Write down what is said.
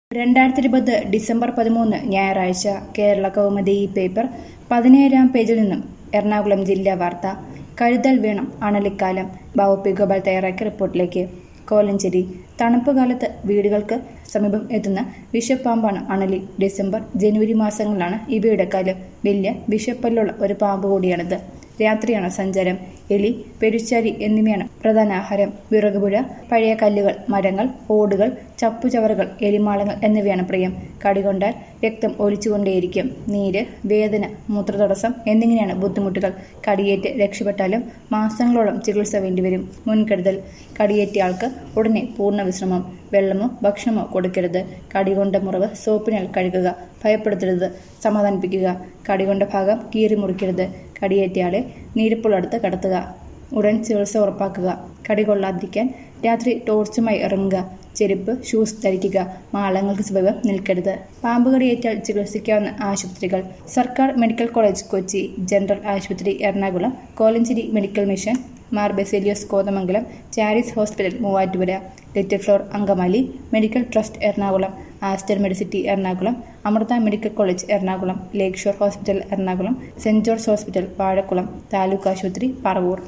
രണ്ടായിരത്തി ഇരുപത് ഡിസംബർ പതിമൂന്ന് ഞായറാഴ്ച കേരള കൗമുദി ഈ പേപ്പർ പതിനേഴാം പേജിൽ നിന്നും എറണാകുളം ജില്ലാ വാർത്ത കരുതൽ വേണം അണലിക്കാലം ബാബു ഗോപാൽ തയ്യാറാക്കിയ റിപ്പോർട്ടിലേക്ക് കോലഞ്ചേരി തണുപ്പ് കാലത്ത് വീടുകൾക്ക് സമീപം എത്തുന്ന വിഷപ്പാമ്പാണ് അണലി ഡിസംബർ ജനുവരി മാസങ്ങളിലാണ് ഇവയുടെ കാലം വലിയ വിഷപ്പല്ലുള്ള ഒരു പാമ്പ് കൂടിയാണിത് രാത്രിയാണ് സഞ്ചാരം എലി പെരുച്ചാരി എന്നിവയാണ് പ്രധാന ആഹാരം വിറകുപുഴ പഴയ കല്ലുകൾ മരങ്ങൾ ഓടുകൾ ചപ്പുചവറുകൾ എലിമാളങ്ങൾ എന്നിവയാണ് പ്രിയം കടികൊണ്ടാൽ രക്തം ഒലിച്ചുകൊണ്ടേയിരിക്കും നീര് വേദന മൂത്രതടസ്സം എന്നിങ്ങനെയാണ് ബുദ്ധിമുട്ടുകൾ കടിയേറ്റ് രക്ഷപ്പെട്ടാലും മാസങ്ങളോളം ചികിത്സ വേണ്ടിവരും മുൻകരുതൽ കടിയേറ്റ ആൾക്ക് ഉടനെ പൂർണ്ണ വിശ്രമം വെള്ളമോ ഭക്ഷണമോ കൊടുക്കരുത് കടികൊണ്ട മുറിവ് സോപ്പിനാൽ കഴുകുക ഭയപ്പെടുത്തരുത് സമാധാനിപ്പിക്കുക കടികൊണ്ട ഭാഗം കീറി മുറിക്കരുത് കടിയേറ്റയാളെ നീരിപ്പുള്ളടുത്ത് കടത്തുക ഉടൻ ചികിത്സ ഉറപ്പാക്കുക കടി കൊള്ളാതിരിക്കാൻ രാത്രി ടോർച്ചുമായി ഇറങ്ങുക ചെരുപ്പ് ഷൂസ് ധരിക്കുക മാളങ്ങൾക്ക് സമീപം നിൽക്കരുത് പാമ്പ് കടിയേറ്റാൽ ചികിത്സിക്കാവുന്ന ആശുപത്രികൾ സർക്കാർ മെഡിക്കൽ കോളേജ് കൊച്ചി ജനറൽ ആശുപത്രി Ernakulam Kolenchery medical mission Mar Baselios Kothamangalam Charis hospital Muvattupuzha little flower Angamaly medical trust Ernakulam Aster Medicity Ernakulam Amrita medical college Ernakulam lake shore hospital Ernakulam saint George hospital Vazhakulam taluk ആശുപത്രി പറവൂർ